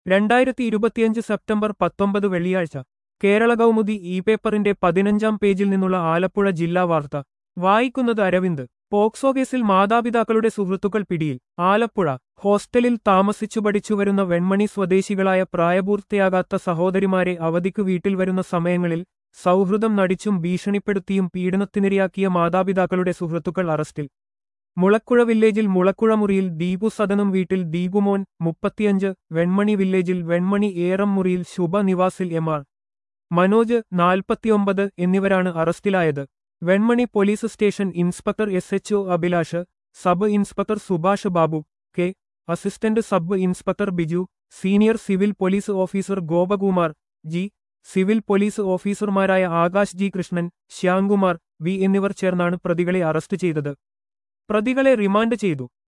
രണ്ടായിരത്തി ഇരുപത്തിയഞ്ച് സെപ്റ്റംബർ പത്തൊമ്പത് വെള്ളിയാഴ്ച കേരള കൗമുദി ഇ പേപ്പറിന്റെ പതിനഞ്ചാം പേജിൽ നിന്നുള്ള ആലപ്പുഴ ജില്ലാ വാർത്ത വായിക്കുന്നത് അരവിന്ദ് പോക്സോ കേസിൽ മാതാപിതാക്കളുടെ സുഹൃത്തുക്കൾ പിടിയിൽ ആലപ്പുഴ ഹോസ്റ്റലിൽ താമസിച്ചു പഠിച്ചു വരുന്ന വെൺമണി സ്വദേശികളായ പ്രായപൂർത്തിയാകാത്ത സഹോദരിമാരെ അവധിക്ക് വീട്ടിൽ വരുന്ന സമയങ്ങളിൽ സൗഹൃദം നടിച്ചും ഭീഷണിപ്പെടുത്തിയും പീഡനത്തിനിരയാക്കിയ മാതാപിതാക്കളുടെ സുഹൃത്തുക്കൾ അറസ്റ്റിൽ മുളക്കുഴ വില്ലേജിൽ മുളക്കുഴ മുറിയിൽ ദീപു സദനം വീട്ടിൽ ദീപുമോൻ മുപ്പത്തിയഞ്ച് വെൺമണി വില്ലേജിൽ വെൺമണി ഏറം മുറിയിൽ ശുഭ നിവാസിൽ എം ആർ മനോജ് നാൽപ്പത്തിയൊമ്പത് എന്നിവരാണ് അറസ്റ്റിലായത് Venmani police station inspector S H O Abhilash sub inspector Subhash Babu K assistant sub inspector Biju senior civil police officer Gopakumar G civil police ഓഫീസർമാരായ ആകാശ് ജി കൃഷ്ണൻ ശ്യാംകുമാർ വി എന്നിവർ ചേർന്നാണ് പ്രതികളെ അറസ്റ്റ് ചെയ്തത് പ്രതികളെ റിമാൻഡ് ചെയ്തു